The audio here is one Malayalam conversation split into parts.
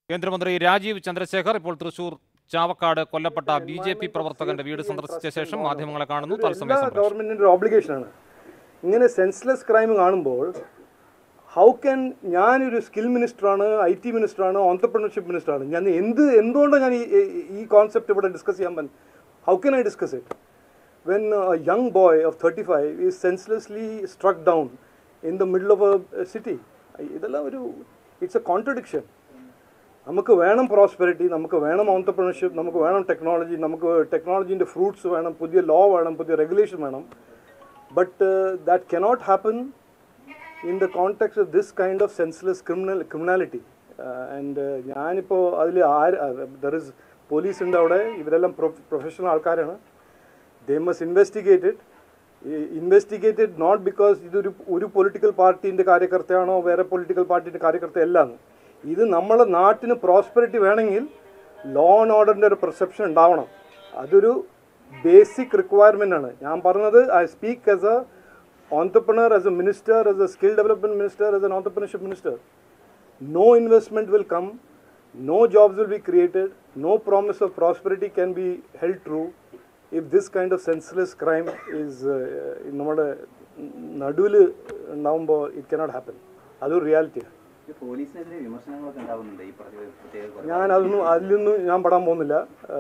കേന്ദ്രമന്ത്രി രാജീവ് ചന്ദ്രശേഖർ ഇപ്പോൾ തൃശൂർ ചാവക്കാട് കൊല്ലപ്പെട്ട ബി ജെ പി പ്രവർത്തകന്റെ വീട് സന്ദർശിച്ച ശേഷം മാധ്യമങ്ങളെ കാണുന്നു ഇത് തത്സമയ എല്ലാ സംപ്രേഷണം ഗവൺമെന്റിന്റെ ഒരു obligation ആണ് ഇങ്ങനെ സെൻസ്ലെസ് ക്രൈം കാണുമ്പോൾ ഹൗ ക്യാൻ ഞാനൊരു സ്കിൽ മിനിസ്റ്ററാണ് ഐ ടി മിനിസ്റ്ററാണ് ഓൺടർപ്രണർഷിപ്പ് മിനിസ്റ്ററാണ് ഞാൻ എന്ത് എന്തുകൊണ്ടാണ് ഞാൻ ഈ- ഈ- ഈ കോൺസെപ്റ്റ് ഇവിടെ ഡിസ്കസ് ചെയ്യാൻ പറ്റും how can I discuss it when young boy of thirty five is senselessly struck down in the middle of a city ഇതെല്ലാം ഒരു ഇറ്റ്സ് എ കോൺട്രഡിക്ഷൻ നമുക്ക് വേണം പ്രോസ്പെരിറ്റി നമുക്ക് വേണം ഓൺടർപ്രണർഷിപ്പ് നമുക്ക് വേണം ടെക്നോളജി നമുക്ക് ടെക്നോളജീൻ്റെ ഫ്രൂട്ട്സ് വേണം പുതിയ ലോ വേണം പുതിയ റെഗുലേഷൻ വേണം but that cannot happen in the context of this kind of senseless criminal criminality and ഞാനിപ്പോൾ അതിൽ ആര് ദർ ഇസ് പോലീസ് ഉണ്ട് അവിടെ ഇവരെല്ലാം പ്രൊഫഷണൽ ആൾക്കാരാണ് they must investigated investigated not because ഇതൊരു ഒരു പൊളിറ്റിക്കൽ പാർട്ടീൻ്റെ കാര്യകർത്തയാണോ വേറെ പൊളിറ്റിക്കൽ പാർട്ടീൻ്റെ കാര്യകർത്ത അല്ലാന്ന് ഇത് നമ്മളെ നാട്ടിന് പ്രോസ്പെറിറ്റി വേണമെങ്കിൽ ലോ ആൻഡ് ഓർഡറിൻ്റെ ഒരു പെർസെപ്ഷൻ ഉണ്ടാവണം അതൊരു ബേസിക് റിക്വയർമെൻ്റ് ആണ് ഞാൻ പറഞ്ഞത് I speak as a entrepreneur as a minister as a skill development minister as an entrepreneurship minister no investment will come, no jobs will be created, no promise of prosperity can be held true if this kind of senseless crime is uh, നമ്മുടെ നടുവിൽ ഉണ്ടാകുമ്പോൾ ഇറ്റ് കനോട്ട് ഹാപ്പൻ അതൊരു റിയാലിറ്റിയാണ് ഈ പോലീസിനെതിരെ വിമർശനങ്ങളൊക്കെ ഉണ്ടാവുന്നുണ്ട് ഈ പ്രത്യേക പ്രത്യേക കൊലപാതകം. ഞാൻ അതൊന്നും അതിലൊന്നും ഞാൻ പെടാൻ പോകുന്നില്ല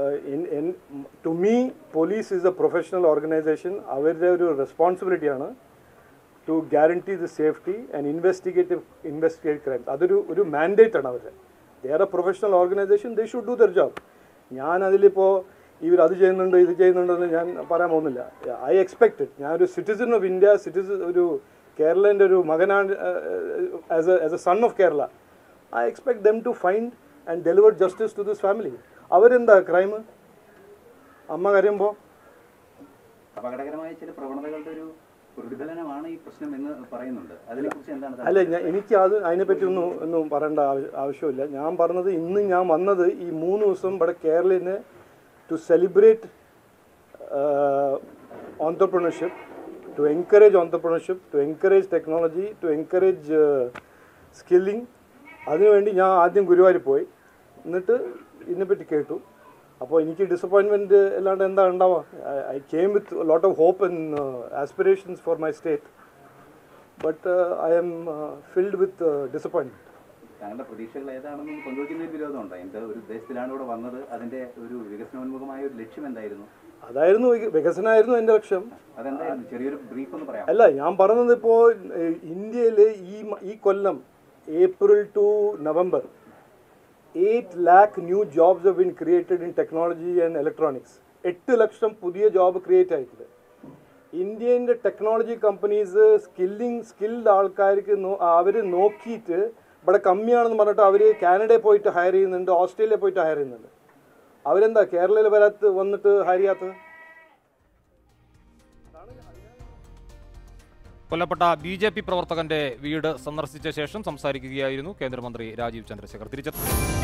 to me police is a professional organisation അവരുടെ ഒരു റെസ്പോൺസിബിലിറ്റിയാണ് to guarantee the safety and investigative investigate crimes അതൊരു ഒരു മാൻഡേറ്റ് ആണ് അവരുടെ their a professional organisation they should do their job ഞാൻ അതിലിപ്പോൾ ഇവർ അത് ചെയ്യുന്നുണ്ട് ഇത് ചെയ്യുന്നുണ്ടെന്ന് ഞാൻ പറയാൻ പോകുന്നില്ല ഐ എക്സ്പെക്റ്റഡ് ഞാൻ ഒരു സിറ്റിസൺ ഓഫ് ഇന്ത്യ സിറ്റിസൺ ഒരു കേരളൻ്റെ ഒരു മകനാണ് as a as a son of Kerala I expect them to find and deliver justice to this family അവരെന്താ ക്രൈം അമ്മ കരയുമ്പോൾ അപകടകരമായ ചില പ്രവണതകളുടെ ഒരു പ്രതിഫലനമാണ് ഈ പ്രശ്നം എന്ന് പറയുന്നുണ്ട് അതിനെക്കുറിച്ച് എന്താണ് താങ്കൾ അല്ല ഞാൻ എനിക്ക് അത് അതിനെപ്പറ്റി ഒന്നും ഒന്നും പറയേണ്ട ആവശ്യ- ആവശ്യമില്ല ഞാൻ പറഞ്ഞത് ഇന്ന് ഞാൻ വന്നത് ഈ മൂന്ന് ദിവസം ഇവിടെ കേരളീന് to celebrate entrepreneurship to encourage entrepreneurship to encourage technology to encourage skilling അതിനുവേണ്ടി ഞാൻ ആദ്യം ഗുരുവായൂർ പോയി എന്നിട്ട് ഇതിനെപ്പറ്റി കേട്ടു അപ്പോൾ എനിക്ക് ഡിസപ്പോയിൻമെൻറ്റ് അല്ലാണ്ട് എന്താ ഉണ്ടാവുക I came with lot of hope and aspirations for my state but I'm filled with disappointment താങ്കളുടെ പ്രതീക്ഷകൾ ഏതാണെന്ന് പങ്കുവയ്ക്കുന്ന ഒരു വിരോധമുണ്ട് എന്ത് ഒരു ഉദ്ദേശത്തിലാണ് ഇവിടെ വന്നത് അതിന്റെ ഒരു വികസനോന്മുഖമായ ഒരു ലക്ഷ്യം എന്തായിരുന്നു അതായിരുന്നു വിക- വികസനമായിരുന്നു എൻ്റെ ലക്ഷ്യം അതെന്തായിരുന്നു ചെറിയൊരു ബ്രീഫ് ഒന്ന് പറയാം അല്ല ഞാൻ പറഞ്ഞത് ഇപ്പോൾ ഇന്ത്യയിൽ ഈ മ- ഈ കൊല്ലം April to November eight lakh new jobs have been created in technology and electronics എട്ട് ലക്ഷം പുതിയ ജോബ് ക്രിയേറ്റ് ആയിട്ടുണ്ട് ഇന്ത്യൻ്റെ ടെക്നോളജി കമ്പനീസ് സ്കില്ലിങ് സ്കിൽഡ് ആൾക്കാർക്ക് അവർ നോക്കിയിട്ട് ഇവിടെ കമ്മിയാണെന്ന് പറഞ്ഞിട്ട് അവർ കാനഡയിൽ പോയിട്ട് ഹയർ ചെയ്യുന്നുണ്ട് ഓസ്ട്രേലിയ പോയിട്ട് ഹയർ ചെയ്യുന്നുണ്ട് അവരെന്താ കേരളയിൽ വരാത്ത വന്നിട്ട് ഹയർ ചെയ്യാത്തത് കൊല്ലപ്പെട്ട ബി ജെ പി പ്രവർത്തകന്റെ വീട് സന്ദർശിച്ച ശേഷം സംസാരിക്കുകയായിരുന്നു കേന്ദ്രമന്ത്രി രാജീവ് ചന്ദ്രശേഖർ തിരിച്ചെത്തി